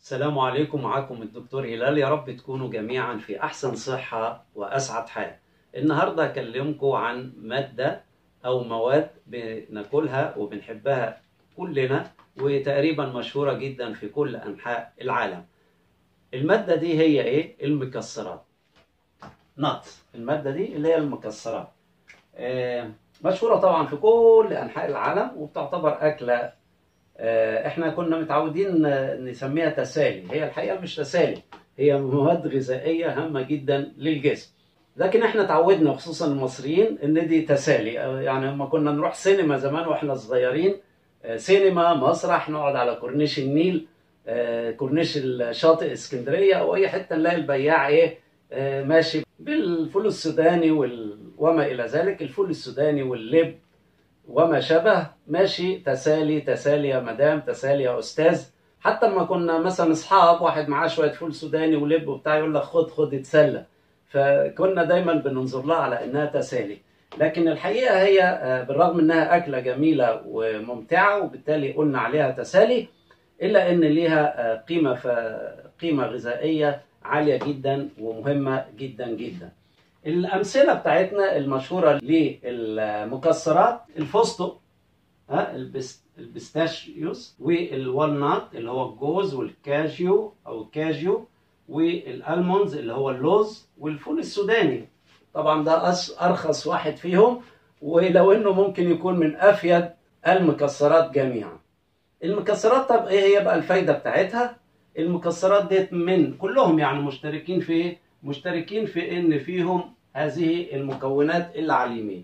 السلام عليكم معكم الدكتور هلال يا رب تكونوا جميعا في أحسن صحة وأسعد حال النهاردة هكلمكم عن مادة أو مواد بناكلها وبنحبها كلنا وتقريبا مشهورة جدا في كل أنحاء العالم المادة دي هي إيه؟ المكسرات نات المادة دي اللي هي المكسرات آه، مشهورة طبعا في كل أنحاء العالم وبتعتبر أكلة آه، احنا كنا متعودين آه، نسميها تسالي هي الحقيقه مش تسالي هي مواد غذائيه هامه جدا للجسم لكن احنا تعودنا خصوصا المصريين ان دي تسالي آه، يعني لما كنا نروح سينما زمان واحنا صغيرين آه، سينما مسرح نقعد على كورنيش النيل آه، كورنيش الشاطئ اسكندريه او اي حته نلاقي البياع ايه آه، ماشي بالفول السوداني وال... وما الى ذلك الفول السوداني واللب وما شابه ماشي تسالي تسالي يا مدام تسالي يا استاذ حتى لما كنا مثلا اصحاب واحد معاه شويه فول سوداني ولب وبتاع يقول لك خد خد اتسلى فكنا دايما بننظر لها على انها تسالي لكن الحقيقه هي آه، بالرغم انها اكله جميله وممتعه وبالتالي قلنا عليها تسالي الا ان ليها آه، قيمه ف... قيمه غذائيه عاليه جدا ومهمه جدا جدا الامثله بتاعتنا المشهوره للمكسرات الفستق ها البس البستاشيوس والوالنات اللي هو الجوز والكاجيو او الكاجيو والالموندز اللي هو اللوز والفول السوداني طبعا ده أس- ارخص واحد فيهم ولو انه ممكن يكون من افيد المكسرات جميعا المكسرات طب ايه هي بقى الفايده بتاعتها المكسرات ديت من كلهم يعني مشتركين في ايه مشتركين في ان فيهم هذه المكونات اللي على اليمين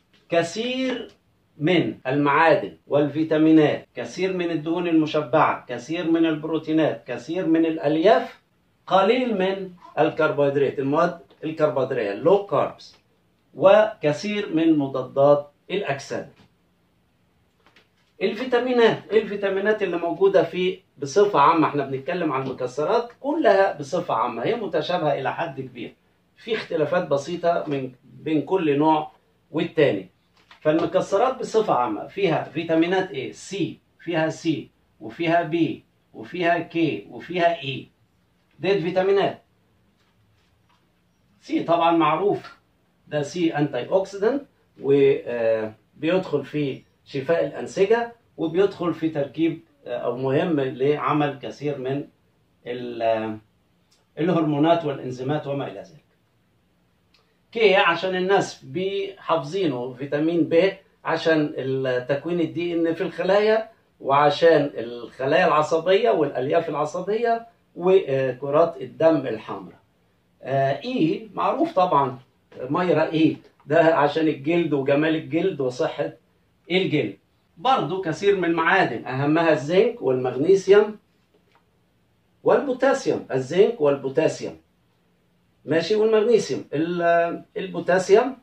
كثير من المعادن والفيتامينات كثير من الدهون المشبعة كثير من البروتينات كثير من الألياف قليل من الكربوهيدرات المواد الكربوهيدرات لو كاربس وكثير من مضادات الأكسدة الفيتامينات إيه الفيتامينات اللي موجودة في بصفة عامة احنا بنتكلم عن المكسرات كلها بصفة عامة هي متشابهة إلى حد كبير في اختلافات بسيطة من بين كل نوع والتاني فالمكسرات بصفة عامة فيها فيتامينات A سي فيها سي وفيها بي وفيها كي وفيها اي ديت فيتامينات سي طبعا معروف ده سي انتي اوكسيدنت وبيدخل في شفاء الانسجه وبيدخل في تركيب آه، او مهم لعمل كثير من ال- آه، الهرمونات والانزيمات وما الى ذلك كي عشان الناس بحافظينه فيتامين ب عشان تكوين الدي ان في الخلايا وعشان الخلايا العصبيه والالياف العصبيه وكرات الدم الحمراء آه، اي معروف طبعا مايرا اي ده عشان الجلد وجمال الجلد وصحه الجلد برضو كثير من المعادن اهمها الزنك والمغنيسيوم والبوتاسيوم الزنك والبوتاسيوم ماشي والمغنيسيوم ال- البوتاسيوم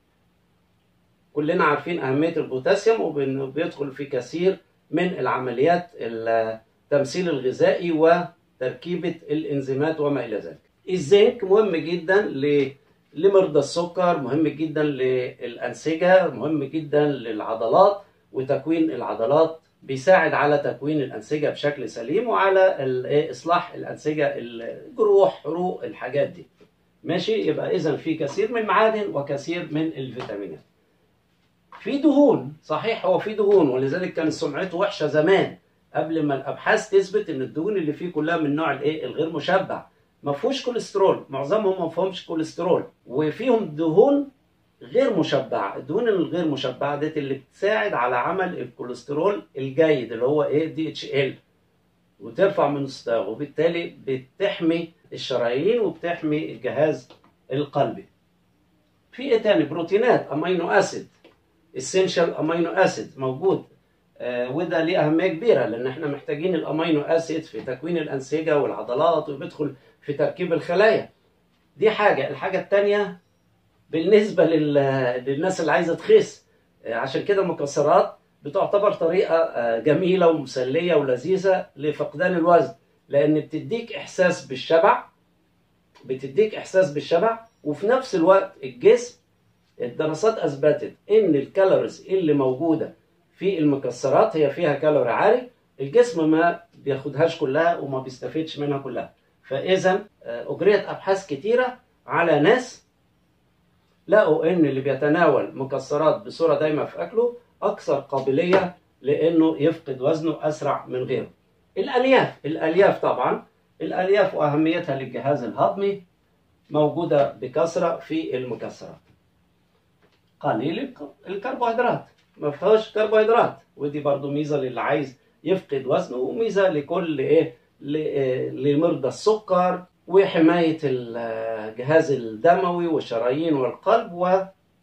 كلنا عارفين أهمية البوتاسيوم وبيدخل في كثير من العمليات التمثيل الغذائي وتركيبة الإنزيمات وما إلى ذلك الزنك مهم جدا ل- لمرضى السكر مهم جدا للأنسجة مهم جدا للعضلات وتكوين العضلات بيساعد على تكوين الأنسجة بشكل سليم وعلى ال- إيه، إصلاح الأنسجة الجروح حروق الحاجات دي ماشي يبقى اذا في كثير من المعادن وكثير من الفيتامينات في دهون صحيح هو في دهون ولذلك كان سمعته وحشه زمان قبل ما الابحاث تثبت ان الدهون اللي فيه كلها من نوع الايه الغير مشبع ما فيهوش كوليسترول معظمهم ما فيهمش كوليسترول وفيهم دهون غير مشبعه الدهون الغير مشبعه ديت اللي بتساعد على عمل الكوليسترول الجيد اللي هو ايه دي اتش ال وترفع من مستواه وبالتالي بتحمي الشرايين وبتحمي الجهاز القلبي في ايه تاني بروتينات امينو اسيد اسينشال امينو اسيد موجود آه وده ليه اهميه كبيره لان احنا محتاجين الامينو اسيد في تكوين الانسجه والعضلات وبيدخل في تركيب الخلايا دي حاجه الحاجه الثانيه بالنسبه لل... للناس اللي عايزه تخس آه عشان كده المكسرات بتعتبر طريقه آه جميله ومسليه ولذيذه لفقدان الوزن لان بتديك احساس بالشبع بتديك احساس بالشبع وفي نفس الوقت الجسم الدراسات اثبتت ان الكالوريز اللي موجوده في المكسرات هي فيها كالوري عالي الجسم ما بياخدهاش كلها وما بيستفيدش منها كلها فاذا آه، اجريت ابحاث كتيره على ناس لقوا ان اللي بيتناول مكسرات بصوره دايمه في اكله اكثر قابليه لانه يفقد وزنه اسرع من غيره الالياف الالياف طبعا الالياف واهميتها للجهاز الهضمي موجوده بكثره في المكسرات قليل الك- الكربوهيدرات ما فيهاش كربوهيدرات ودي برضو ميزه للي عايز يفقد وزنه وميزه لكل ايه ل- آه، لمرضى السكر وحمايه الجهاز الدموي والشرايين والقلب و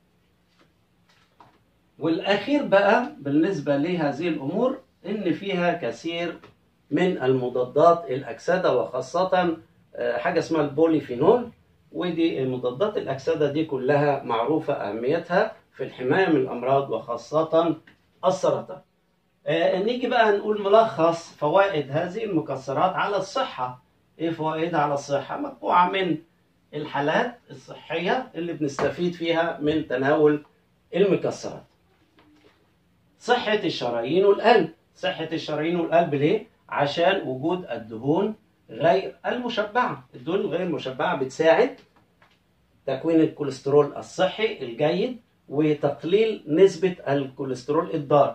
والاخير بقى بالنسبه لهذه الامور ان فيها كثير من المضادات الاكسده وخاصه آه، حاجه اسمها البوليفينول ودي مضادات الاكسده دي كلها معروفه اهميتها في الحمايه من الامراض وخاصه السرطان. آه، نيجي بقى نقول ملخص فوائد هذه المكسرات على الصحه. ايه فوائدها على الصحه؟ مجموعه من الحالات الصحيه اللي بنستفيد فيها من تناول المكسرات. صحه الشرايين والقلب، صحه الشرايين والقلب ليه؟ عشان وجود الدهون غير المشبعه، الدهون الغير المشبعه بتساعد تكوين الكوليسترول الصحي الجيد وتقليل نسبة الكوليسترول الضار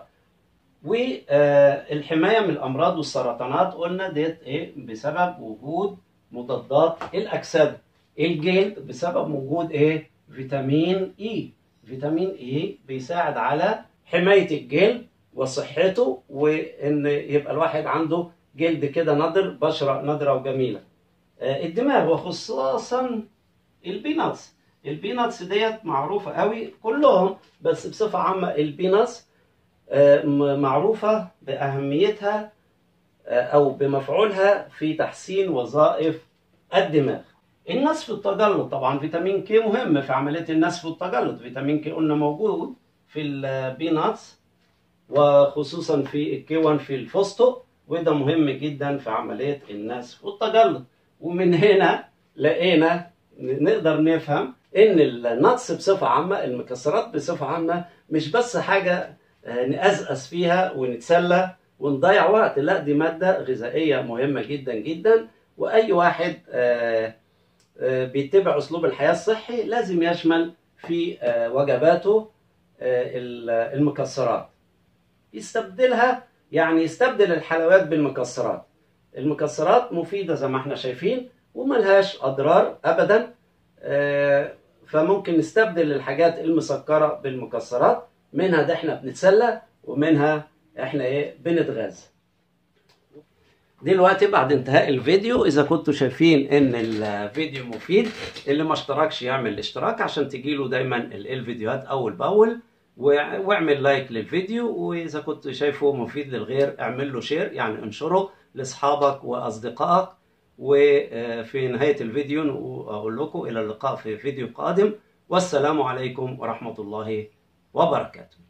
والحماية من الأمراض والسرطانات قلنا ديت إيه بسبب وجود مضادات الأكسدة الجلد بسبب وجود إيه فيتامين إي فيتامين إي بيساعد على حماية الجلد وصحته وإن يبقى الواحد عنده جلد كده نضر بشرة نضرة وجميلة آه، الدماغ وخصوصا البيناتس البيناتس ديت معروفة قوي كلهم بس بصفة عامة البيناتس آه، م- معروفة بأهميتها آه، أو بمفعولها في تحسين وظائف الدماغ النسف التجلط طبعا فيتامين كي مهم في عملية النسف والتجلط فيتامين كي قلنا موجود في البيناتس وخصوصا في الكيوان في الفستق وده مهم جدا في عملية النسف والتجلط ومن هنا لقينا نقدر نفهم ان النتس بصفه عامه المكسرات بصفه عامه مش بس حاجه آه، نقزقز فيها ونتسلى ونضيع وقت لا دي ماده غذائيه مهمه جدا جدا واي واحد آه، آه، بيتبع اسلوب الحياه الصحي لازم يشمل في آه، وجباته آه، المكسرات يستبدلها يعني يستبدل الحلويات بالمكسرات المكسرات مفيده زي ما احنا شايفين وملهاش اضرار ابدا آه، فممكن نستبدل الحاجات المسكره بالمكسرات منها ده احنا بنتسلى ومنها احنا ايه بنتغذى دلوقتي بعد انتهاء الفيديو اذا كنتوا شايفين ان الفيديو مفيد اللي ما اشتركش يعمل الاشتراك عشان تجيله دايما ال- الفيديوهات اول باول وع- واعمل لايك للفيديو واذا كنت شايفه مفيد للغير اعمل له شير يعني انشره لاصحابك واصدقائك وفي نهاية الفيديو أقول لكم إلى اللقاء في فيديو قادم والسلام عليكم ورحمة الله وبركاته